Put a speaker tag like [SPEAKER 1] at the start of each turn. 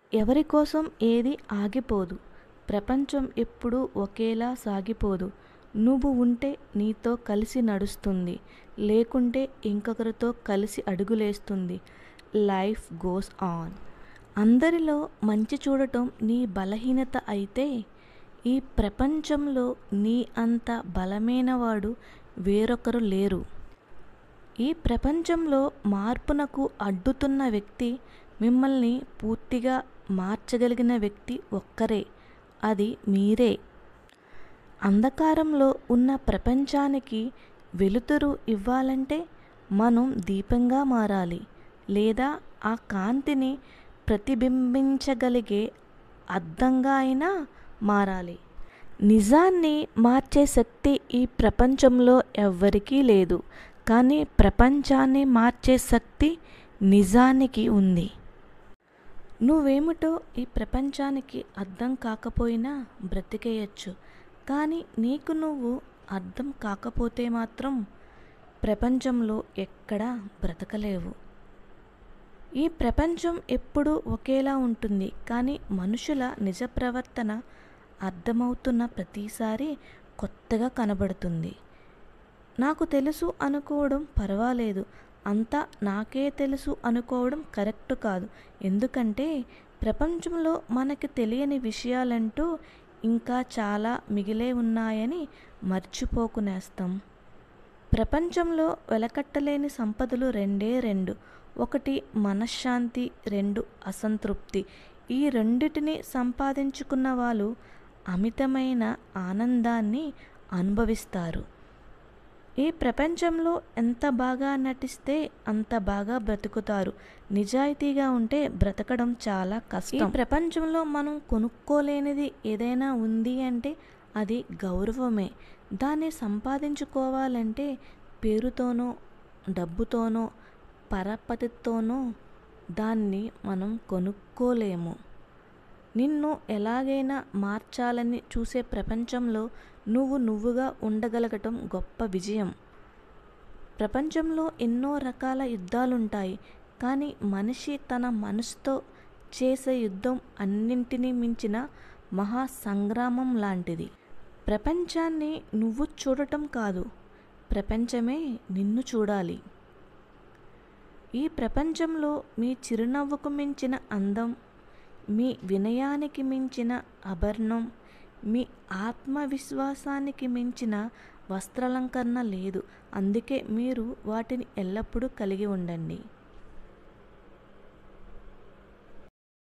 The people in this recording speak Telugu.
[SPEAKER 1] ఎవరి కోసం ఏది ఆగిపోదు ప్రపంచం ఎప్పుడూ ఒకేలా సాగిపోదు నువ్వు ఉంటే నీతో కలిసి నడుస్తుంది లేకుంటే ఇంకొకరితో కలిసి అడుగులేస్తుంది లైఫ్ గోస్ ఆన్ అందరిలో మంచి చూడటం నీ బలహీనత అయితే ఈ ప్రపంచంలో నీ అంత బలమైనవాడు వేరొకరు లేరు ఈ ప్రపంచంలో మార్పునకు అడ్డుతున్న వ్యక్తి మిమ్మల్ని పూర్తిగా మార్చగలిగిన వ్యక్తి ఒక్కరే అది మీరే అంధకారంలో ఉన్న ప్రపంచానికి వెలుతురు ఇవ్వాలంటే మనం దీపంగా మారాలి లేదా ఆ కాంతిని ప్రతిబింబించగలిగే అద్దంగా అయినా మారాలి నిజాన్ని మార్చే శక్తి ఈ ప్రపంచంలో ఎవ్వరికీ లేదు కానీ ప్రపంచాన్ని మార్చే శక్తి నిజానికి ఉంది నువ్వేమిటో ఈ ప్రపంచానికి అర్థం కాకపోయినా బ్రతికేయచ్చు కానీ నీకు నువ్వు అర్థం కాకపోతే మాత్రం ప్రపంచంలో ఎక్కడా బ్రతకలేవు ఈ ప్రపంచం ఎప్పుడూ ఒకేలా ఉంటుంది కానీ మనుషుల నిజ ప్రవర్తన అర్థమవుతున్న ప్రతిసారి కొత్తగా కనబడుతుంది నాకు తెలుసు అనుకోవడం పర్వాలేదు అంతా నాకే తెలుసు అనుకోవడం కరెక్ట్ కాదు ఎందుకంటే ప్రపంచంలో మనకి తెలియని విషయాలంటూ ఇంకా చాలా మిగిలే ఉన్నాయని మర్చిపోకునేస్తాం ప్రపంచంలో వెలకట్టలేని సంపదలు రెండే రెండు ఒకటి మనశ్శాంతి రెండు అసంతృప్తి ఈ రెండిటిని సంపాదించుకున్న వాళ్ళు అమితమైన ఆనందాన్ని అనుభవిస్తారు ఈ ప్రపంచంలో ఎంత బాగా నటిస్తే అంత బాగా బ్రతుకుతారు నిజాయితీగా ఉంటే బ్రతకడం చాలా కష్టం ఈ ప్రపంచంలో మనం కొనుక్కోలేనిది ఏదైనా ఉంది అంటే అది గౌరవమే దాన్ని సంపాదించుకోవాలంటే పేరుతోనో డబ్బుతోనో పరపతితోనో దాన్ని మనం కొనుక్కోలేము నిన్ను ఎలాగైనా మార్చాలని చూసే ప్రపంచంలో నువ్వు నువ్వుగా ఉండగలగటం గొప్ప విజయం ప్రపంచంలో ఎన్నో రకాల యుద్ధాలుంటాయి కానీ మనిషి తన మనసుతో చేసే యుద్ధం అన్నింటినీ మించిన మహా సంగ్రామం లాంటిది ప్రపంచాన్ని నువ్వు చూడటం కాదు ప్రపంచమే నిన్ను చూడాలి ఈ ప్రపంచంలో మీ చిరునవ్వుకు మించిన అందం మీ వినయానికి మించిన ఆభరణం మీ ఆత్మవిశ్వాసానికి మించిన వస్త్రాలంకరణ లేదు అందుకే మీరు వాటిని ఎల్లప్పుడూ కలిగి ఉండండి